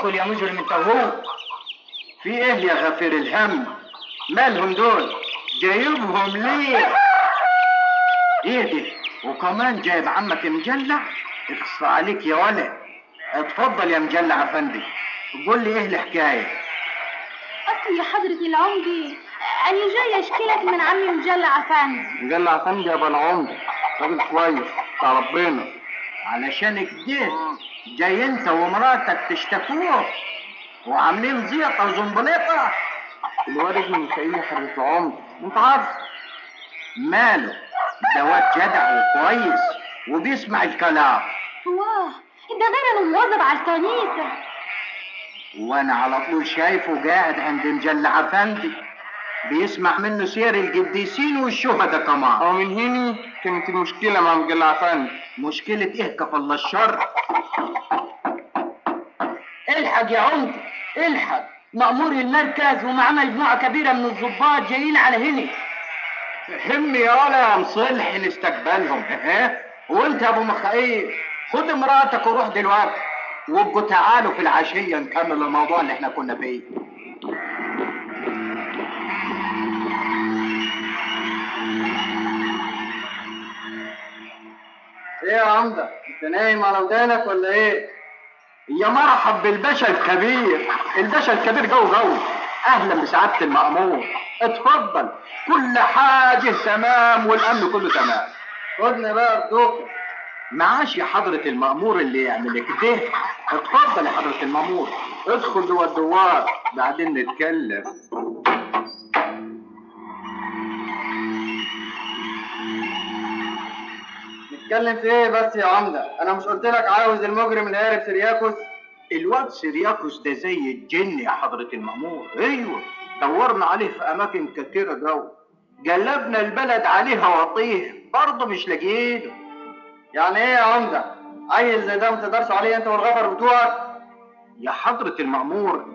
ادخل يا مجرم انت وهو في ايه يا غفير الهم مالهم دول جايبهم ليه ايه دي وكمان جايب عمك مجلع اقصى عليك يا ولد اتفضل يا مجلع افندي قول لي ايه الحكايه أصل يا حضرة العمدة أنا جاي أشكلك من عمي مجلع أفندي مجلع افندي يا ابو العمده راجل كويس بتاع ربنا علشان كده جاي انت ومراتك تشتكوه وعاملين زيطه وزنبليطه الواد من خيلي حضرة العمده انت عارف ماله ده واد جدع وكويس وبيسمع الكلام واه ده غير إنه مواظب على الكنيسة وانا على طول شايفه قاعد عند مجلع افندي بيسمع منه سير القديسين والشهداء كمان أو من هنا كانت المشكلة مع مجلع أفندي مشكلة ايه كفل الشر الحق يا عمدة الحق مأمور المركز ومعاه مجموعة كبيرة من الضباط جايين على هنا همي يا ولا يا مصلح نستقبلهم ها وانت يا ابو مخايل خد مراتك وروح دلوقتي وابقوا تعالوا في العشية نكمل الموضوع اللي احنا كنا فيه إيه يا عمدة؟ أنت نايم على ودانك ولا إيه؟ يا مرحب بالباشا الكبير الباشا الكبير جو جو اهلا بسعادة المأمور اتفضل كل حاجة تمام والامن كله تمام خدني بقى بدوك معاش يا حضرة المأمور اللي يعمل كده اتفضل يا حضرة المأمور ادخل جوه الدوار بعدين نتكلم نتكلم في إيه بس يا عمدة؟ أنا مش قلت لك عاوز المجرم اللي هارب سيرياكوس؟ الواد سيرياكوس ده زي الجن يا حضرة المأمور ايوه دورنا عليه في اماكن كتيرة جو قلبنا البلد عليه وطيه برضه مش لاقيينه يعني إيه يا عمدة؟ عيل زي ده ما تقدرش عليه أنت والغفر بتوعك؟ يا حضرة المأمور